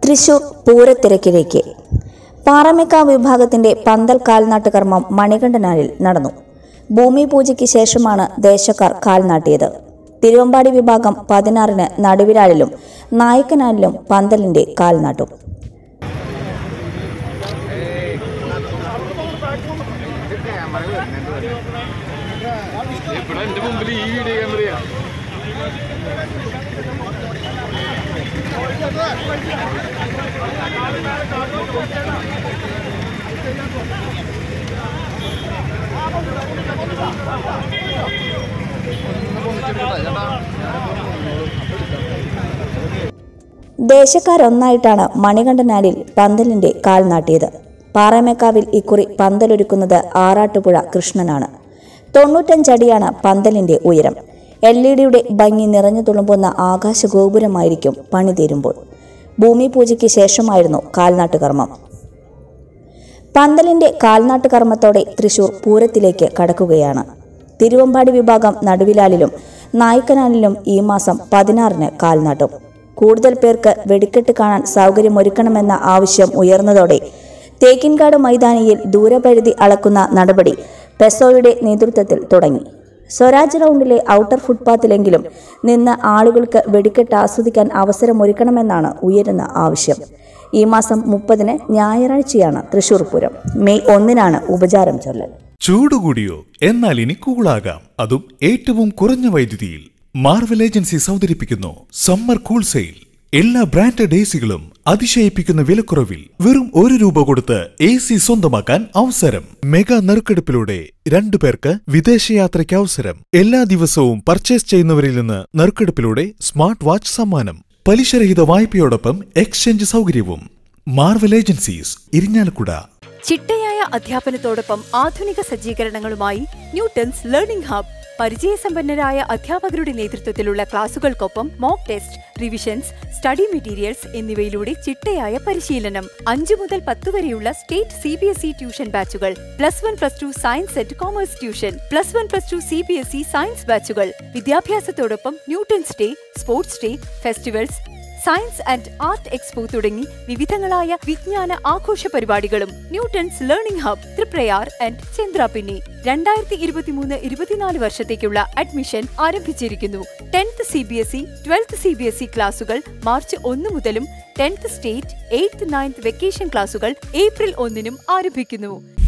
തൃശൂർ പൂരത്തിരക്കിലേക്ക് പാറമേക്കാവ് വിഭാഗത്തിന്റെ പന്തൽ കാൽനാട്ട് കർമ്മം മണികണ്ഠനാലിൽ നടന്നു ഭൂമി പൂജയ്ക്ക് ശേഷമാണ് ദേശക്കാർ കാൽനാട്ടിയത് തിരുവമ്പാടി വിഭാഗം പതിനാറിന് നടുവിലാലിലും നായക്കനാലിലും പന്തലിന്റെ കാൽനാട്ടും ഇവിടെ എന്റെ മുമ്പിൽ ഈ വീഡിയോ ക്യാമറയാ ദേശക്കാരൊന്നായിട്ടാണ് മണികണ്ഠനാലിൽ പന്തലിന്റെ കാൽനാട്ടിയത് പാറമേക്കാവിൽ ഇക്കുറി പന്തലൊരുക്കുന്നത് ആറാട്ടുപുഴ കൃഷ്ണനാണ് തൊണ്ണൂറ്റഞ്ചടിയാണ് പന്തലിന്റെ ഉയരം എൽ ഇ ഡിയുടെ ഭംഗി നിറഞ്ഞു തുളുമ്പുന്ന ആകാശഗോപുരമായിരിക്കും പണി തീരുമ്പോൾ ഭൂമി പൂജയ്ക്ക് ശേഷമായിരുന്നു കാൽനാട്ട് കർമ്മം പന്തലിന്റെ കാൽനാട്ട് കർമ്മത്തോടെ തൃശൂർ പൂരത്തിലേക്ക് കടക്കുകയാണ് തിരുവമ്പാടി വിഭാഗം നടുവിലാലിലും നായ്ക്കനാലിലും ഈ മാസം പതിനാറിന് കാൽനാട്ടും കൂടുതൽ പേർക്ക് വെടിക്കെട്ട് കാണാൻ സൗകര്യമൊരുക്കണമെന്ന ആവശ്യം ഉയർന്നതോടെ തേക്കിൻകാട് മൈതാനിയിൽ ദൂരപരിധി അളക്കുന്ന നടപടി പെസോയുടെ നേതൃത്വത്തിൽ തുടങ്ങി സ്വരാജ് റൗണ്ടിലെ ഔട്ടർ ഫുട്പാത്തിലെങ്കിലും നിന്ന് ആളുകൾക്ക് വെടിക്കെട്ട് ആസ്വദിക്കാൻ അവസരമൊരുക്കണമെന്നാണ് ഉയരുന്ന ആവശ്യം ഈ മാസം മുപ്പതിന് ഞായറാഴ്ചയാണ് തൃശൂർ പൂരം മെയ് ഒന്നിനാണ് ഉപചാരം ചൊല്ലൽ ചൂട് കൂടിയോ എന്നാൽ ഇനി കൂളാകാം അതും ഏറ്റവും കുറഞ്ഞ വൈദ്യുതിയിൽ മാർവൽ ഏജൻസീസ് അവതരിപ്പിക്കുന്നു സമ്മർ കൂൾ സെയിൽ എല്ലാ ബ്രാൻഡഡ് എ സികളും അതിശയിപ്പിക്കുന്ന വിലക്കുറവിൽ വെറും ഒരു രൂപ കൊടുത്ത് എ സി സ്വന്തമാക്കാൻ അവസരം മെഗാ നറുക്കെടുപ്പിലൂടെ രണ്ടു പേർക്ക് വിദേശയാത്രയ്ക്ക് അവസരം എല്ലാ ദിവസവും പർച്ചേസ് ചെയ്യുന്നവരിൽ നിന്ന് നറുക്കെടുപ്പിലൂടെ സ്മാർട്ട് വാച്ച് സമ്മാനം പലിശരഹിത വായ്പയോടൊപ്പം എക്സ്ചേഞ്ച് സൗകര്യവും മാർവൽ ഏജൻസീസ് ഇരിഞ്ഞാലക്കുട ചിട്ടയായ അധ്യാപനത്തോടൊപ്പം ആധുനിക സജ്ജീകരണങ്ങളുമായി ന്യൂട്ടൺസ് ലേണിംഗ് ഹബ് പരിചയസമ്പന്നരായ അധ്യാപകരുടെ നേതൃത്വത്തിലുള്ള ക്ലാസുകൾക്കൊപ്പം mock test revisions study materials എന്നിവയിലൂടെ ചിട്ടയായ പരിശീലനം അഞ്ചു മുതൽ പത്ത് വരെയുള്ള state C B S E tuition ബാച്ചുകൾ plus one plus two science and commerce tuition plus one plus two C B S E science ബാച്ചുകൾ വിദ്യാഭ്യാസത്തോടൊപ്പം Newton's day sports day festivals science and art expo തുടങ്ങി വിവിധങ്ങളായ വിജ്ഞാന ആഘോഷ പരിപാടികളും Newton's learning hub Triprayar and Chandrapinni രണ്ടായിരത്തി ഇരുപത്തിമൂന്ന് ഇരുപത്തിനാല് വർഷത്തേക്കുള്ള അഡ്മിഷൻ ആരംഭിച്ചിരിക്കുന്നു tenth C B S E twelfth C B S E ക്ലാസുകൾ മാർച്ച് ഒന്ന് മുതലും tenth state eighth ninth vacation ക്ലാസുകൾ ഏപ്രിൽ ഒന്നിനും ആരംഭിക്കുന്നു